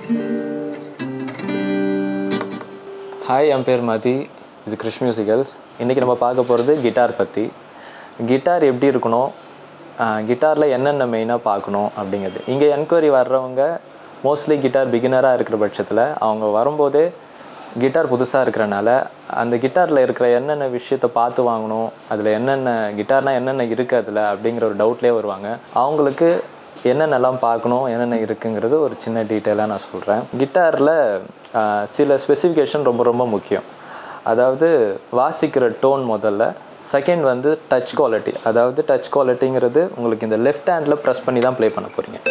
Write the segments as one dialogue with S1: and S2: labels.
S1: hi என் பேர் மதி இது Krish musicals இன்றைக்கி நம்ம பார்க்க போகிறது கிட்டார் பற்றி கிட்டார் எப்படி இருக்கணும் கிட்டாரில் என்னென்ன மெயினாக பார்க்கணும் அப்படிங்கிறது இங்கே என்கொயரி வர்றவங்க மோஸ்ட்லி கிட்டார் பிகினராக இருக்கிற பட்சத்தில் அவங்க வரும்போதே கிட்டார் புதுசாக இருக்கிறனால அந்த கிட்டாரில் இருக்கிற என்னென்ன விஷயத்தை பார்த்து வாங்கணும் அதில் என்னென்ன கிட்டார்னால் என்னென்ன இருக்குது அதில் அப்படிங்கிற ஒரு டவுட்லேயே வருவாங்க அவங்களுக்கு என்னென்னலாம் பார்க்கணும் என்னென்ன இருக்குங்கிறது ஒரு சின்ன டீட்டெயிலாக நான் சொல்கிறேன் கிட்டாரில் சில ஸ்பெசிஃபிகேஷன் ரொம்ப ரொம்ப முக்கியம் அதாவது வாசிக்கிற டோன் முதல்ல செகண்ட் வந்து டச் குவாலிட்டி அதாவது டச் குவாலிட்டிங்கிறது உங்களுக்கு இந்த லெஃப்ட் ஹேண்டில் ப்ரெஸ் பண்ணி தான் ப்ளே பண்ண போகிறீங்க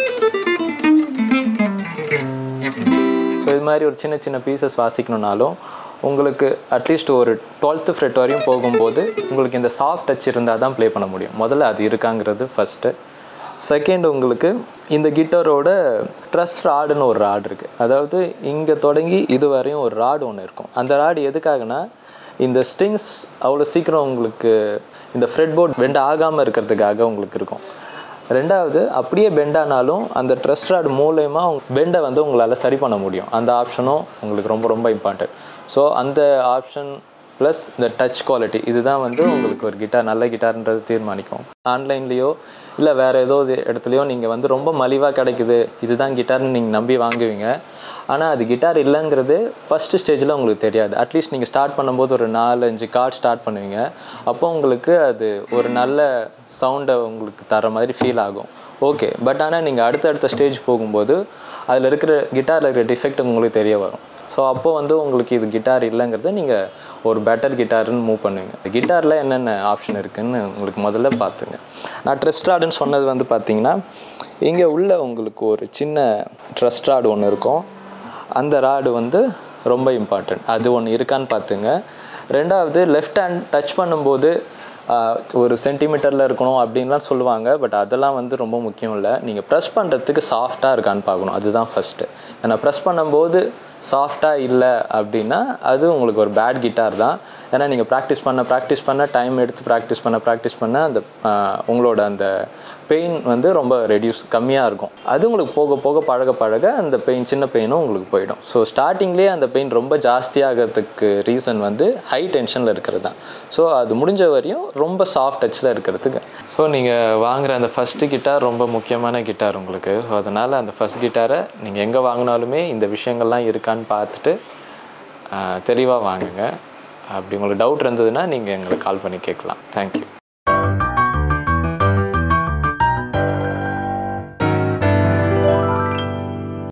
S1: ஸோ இது மாதிரி ஒரு சின்ன சின்ன பீசஸ் வாசிக்கணுன்னாலும் உங்களுக்கு அட்லீஸ்ட் ஒரு டுவெல்த்து ஃப்ரெட் வரையும் போகும்போது உங்களுக்கு இந்த சாஃப்ட் டச் இருந்தால் தான் ப்ளே பண்ண முடியும் முதல்ல அது இருக்காங்கிறது ஃபஸ்ட்டு செகண்ட் உங்களுக்கு இந்த கிட்டாரோட ட்ரெஸ் ராடுன்னு ஒரு ராடு இருக்குது அதாவது இங்கே தொடங்கி இது வரையும் ஒரு ராடு ஒன்று இருக்கும் அந்த ராடு எதுக்காகனா இந்த ஸ்ட்ரிங்ஸ் அவ்வளோ சீக்கிரம் உங்களுக்கு இந்த ஃப்ரெட் போர்ட் பெண்ட் ஆகாமல் இருக்கிறதுக்காக உங்களுக்கு இருக்கும் ரெண்டாவது அப்படியே பெண்ட் ஆனாலும் அந்த ட்ரெஸ் ராட் மூலயமா பெண்டை வந்து உங்களால் சரி பண்ண முடியும் அந்த ஆப்ஷனும் உங்களுக்கு ரொம்ப ரொம்ப இம்பார்ட்டன்ட் ஸோ அந்த ஆப்ஷன் ப்ளஸ் இந்த டச் குவாலிட்டி இதுதான் வந்து உங்களுக்கு ஒரு கிட்டார் நல்ல கிட்டார்ன்றது தீர்மானிக்கும் ஆன்லைன்லேயோ இல்லை வேறு ஏதோ இது இடத்துலையோ நீங்கள் வந்து ரொம்ப மலிவாக கிடைக்குது இதுதான் கிட்டார்னு நீங்கள் நம்பி வாங்குவீங்க ஆனால் அது கிட்டார் இல்லைங்கிறது ஃபஸ்ட்டு ஸ்டேஜில் உங்களுக்கு தெரியாது அட்லீஸ்ட் நீங்கள் ஸ்டார்ட் பண்ணும்போது ஒரு நாலு அஞ்சு கார்ட் ஸ்டார்ட் பண்ணுவீங்க அப்போ உங்களுக்கு அது ஒரு நல்ல சவுண்டை உங்களுக்கு தர மாதிரி ஃபீல் ஆகும் ஓகே பட் ஆனால் நீங்கள் அடுத்தடுத்த ஸ்டேஜ் போகும்போது அதில் இருக்கிற கிட்டாரில் இருக்கிற டிஃபெக்ட் உங்களுக்கு தெரிய வரும் ஸோ அப்போ வந்து உங்களுக்கு இது கிட்டார் இல்லைங்கிறத நீங்கள் ஒரு பெட்டர் கிட்டாருன்னு மூவ் பண்ணுவீங்க கிட்டாரில் என்னென்ன ஆப்ஷன் இருக்குதுன்னு உங்களுக்கு முதல்ல பார்த்துங்க நான் ட்ரெஸ்ட்ராடுன்னு சொன்னது வந்து பார்த்தீங்கன்னா இங்கே உள்ள உங்களுக்கு ஒரு சின்ன ட்ரெஸ்ட்ராடு ஒன்று இருக்கும் அந்த ராடு வந்து ரொம்ப இம்பார்ட்டண்ட் அது ஒன்று இருக்கான்னு பார்த்துங்க ரெண்டாவது லெஃப்ட் ஹேண்ட் டச் பண்ணும்போது ஒரு சென்டிமீட்டரில் இருக்கணும் அப்படின்லாம் சொல்லுவாங்க பட் அதெல்லாம் வந்து ரொம்ப முக்கியம் இல்லை நீங்கள் ப்ரெஸ் பண்ணுறதுக்கு சாஃப்டாக இருக்கான்னு பார்க்கணும் அதுதான் ஃபஸ்ட்டு ஏன்னா ப்ரெஸ் பண்ணும்போது சாஃப்டாக இல்லை அப்படின்னா அது உங்களுக்கு ஒரு பேட் கிட்டார் தான் ஏன்னா நீங்கள் ப்ராக்டிஸ் பண்ண ப்ராக்டிஸ் பண்ண டைம் எடுத்து ப்ராக்டிஸ் பண்ண ப்ராக்டிஸ் பண்ண அந்த உங்களோட அந்த பெயின் வந்து ரொம்ப ரெடியூஸ் கம்மியாக இருக்கும் அது உங்களுக்கு போக போக பழக பழக அந்த பெயின் சின்ன பெயினும் உங்களுக்கு போயிடும் ஸோ ஸ்டார்டிங்லேயே அந்த பெயின் ரொம்ப ஜாஸ்தியாகிறதுக்கு ரீசன் வந்து ஹை டென்ஷனில் இருக்கிறது தான் ஸோ அது முடிஞ்ச வரையும் ரொம்ப சாஃப்ட் டச்சில் இருக்கிறதுக்கு ஸோ நீங்கள் வாங்குகிற அந்த ஃபஸ்ட்டு கிட்டார் ரொம்ப முக்கியமான கிட்டார் உங்களுக்கு ஸோ அதனால் அந்த ஃபஸ்ட் கிட்டாரை நீங்கள் எங்கே வாங்கினாலுமே இந்த விஷயங்கள்லாம் இருக்கான்னு பார்த்துட்டு தெளிவாக வாங்குங்க அப்படி உங்களுக்கு டவுட் இருந்ததுன்னா நீங்கள் எங்களுக்கு கால் பண்ணி கேட்கலாம் தேங்க்யூ